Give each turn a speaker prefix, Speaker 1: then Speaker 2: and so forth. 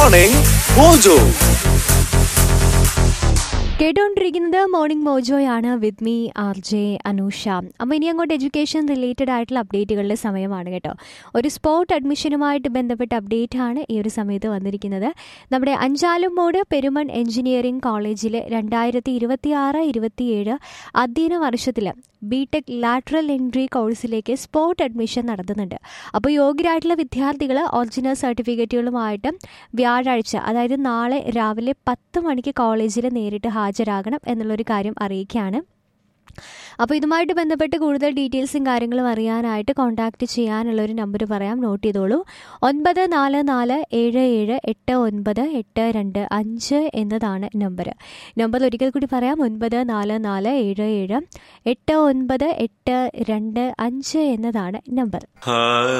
Speaker 1: morning mojo
Speaker 2: കേട്ടുകൊണ്ടിരിക്കുന്നത് morning മോജോയാണ് with me R J Anusha അപ്പോൾ ഇനി അങ്ങോട്ട് എഡ്യൂക്കേഷൻ റിലേറ്റഡ് ആയിട്ടുള്ള അപ്ഡേറ്റുകളുടെ സമയമാണ് കേട്ടോ ഒരു സ്പോട്ട് അഡ്മിഷനുമായിട്ട് ബന്ധപ്പെട്ട അപ്ഡേറ്റ് ആണ് ഈ ഒരു സമയത്ത് വന്നിരിക്കുന്നത് നമ്മുടെ അഞ്ചാലും മോഡ് പെരുമൺ എഞ്ചിനീയറിംഗ് കോളേജിൽ രണ്ടായിരത്തി ഇരുപത്തി ആറ് ഇരുപത്തിയേഴ് അധ്യയന വർഷത്തിൽ ബി ടെക് ലാറ്ററൽ എൻട്രി കോഴ്സിലേക്ക് സ്പോട്ട് അഡ്മിഷൻ നടത്തുന്നുണ്ട് അപ്പോൾ യോഗ്യരായിട്ടുള്ള വിദ്യാർത്ഥികൾ ഒറിജിനൽ സർട്ടിഫിക്കറ്റുകളുമായിട്ട് വ്യാഴാഴ്ച അതായത് നാളെ രാവിലെ പത്ത് മണിക്ക് കോളേജിൽ നേരിട്ട് ഹാജരാകണം എന്നുള്ളൊരു കാര്യം അറിയിക്കുകയാണ് അപ്പോൾ ഇതുമായിട്ട് ബന്ധപ്പെട്ട് കൂടുതൽ ഡീറ്റെയിൽസും കാര്യങ്ങളും അറിയാനായിട്ട് കോൺടാക്റ്റ് ചെയ്യാനുള്ള ഒരു നമ്പർ പറയാം നോട്ട് ചെയ്തോളൂ ഒൻപത് നാല് നാല് ഏഴ് ഏഴ് എട്ട് ഒൻപത് എട്ട് രണ്ട് അഞ്ച് എന്നതാണ് നമ്പർ നമ്പർ ഒരിക്കൽ കൂടി പറയാം ഒൻപത് നാല് നാല് ഏഴ് ഏഴ് എട്ട് ഒൻപത് എട്ട് രണ്ട് അഞ്ച് എന്നതാണ് നമ്പർ